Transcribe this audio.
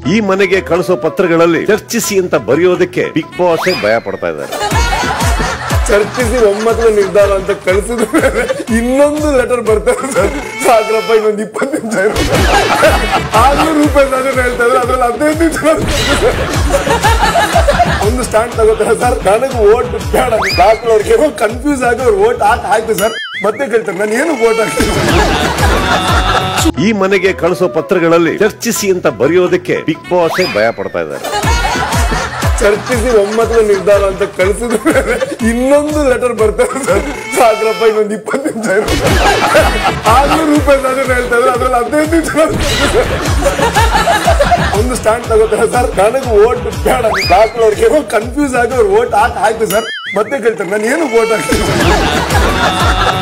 ಈ ಮನೆಗೆ ಕಳಿಸೋ ಪತ್ರಗಳಲ್ಲಿ ಚರ್ಚಿಸಿ ಅಂತ ಬರೆಯೋದಕ್ಕೆ ಬಿಗ್ ಬಾಸ್ ಭಯ ಪಡ್ತಾ ಇದ್ದಾರೆ ಚರ್ಚಿಸಿ ಒಮ್ಮತದ ನಿರ್ಧಾರ ಅಂತ ಕಳಿಸಿದ ಮೇಲೆ ಇನ್ನೊಂದು ಲೆಟರ್ ಬರ್ತಾರೆ ಸರ್ ಸಾಕ್ರಪ್ಪ ಇನ್ನೊಂದು ಇಪ್ಪತ್ತು ನಿಮಿಷ ಇರುತ್ತೆ ಆರ್ನೂರು ರೂಪಾಯಿ ನಾನು ಹೇಳ್ತಾ ಇದ್ರೆ ಅದ್ರಲ್ಲಿ ಹದಿನೈದು ನಿಮಿಷ ಒಂದು ಸ್ಟ್ಯಾಂಡ್ ತಗೋತಾರೆ ಸರ್ ನನಗೆ ಓಟ್ ಬೇಡ ಹಾಕೋರ್ಗೆ ಕನ್ಫ್ಯೂಸ್ ಆಗಿ ಅವ್ರು ಓಟ್ ಹಾಕಿ ಹಾಕಿ ಸರ್ ಮತ್ತೆ ಕೇಳ್ತಾರೆ ನಾನು ಏನು ಓಟ್ ಹಾಕ್ತೀನಿ ಈ ಮನೆಗೆ ಕಳಿಸೋ ಪತ್ರಗಳಲ್ಲಿ ಚರ್ಚಿಸಿ ಅಂತ ಬರೆಯೋದಕ್ಕೆ ಬಿಗ್ ಬಾಸ್ ಭಯ ಪಡ್ತಾ ಇದ್ದಾರೆ ಚರ್ಚಿಸಿ ಒಮ್ಮತದ ನಿರ್ಧಾರ ಅಂತ ಕಳಿಸಿದ ಮೇಲೆ ಇನ್ನೊಂದು ಲೆಟರ್ ಬರ್ತಾರೆ ಸರ್ ಸಾಕ್ರಪ್ಪ ಇನ್ನೊಂದು ಇಪ್ಪತ್ತು ನಿಮಿಷ ಇರುತ್ತೆ ಆರ್ನೂರು ರೂಪಾಯಿ ನಾನು ಹೇಳ್ತಾ ಇದ್ರೆ ಅದ್ರಲ್ಲಿ ಹದಿನೈದು ನಿಮಿಷ ಒಂದು ಸ್ಟ್ಯಾಂಡ್ ತಗೋತಾರೆ ಸರ್ ನನಗೆ ಓಟ್ ಬೇಡ ಹಾಕೋರ್ಗೆ ಕನ್ಫ್ಯೂಸ್ ಆಗಿ ಅವ್ರು ಓಟ್ ಹಾಕಿ ಹಾಕಿ ಸರ್ ಮತ್ತೆ ಕೇಳ್ತಾರೆ ನಾನು ಏನು ಓಟ್ ಹಾಕ್ತೀನಿ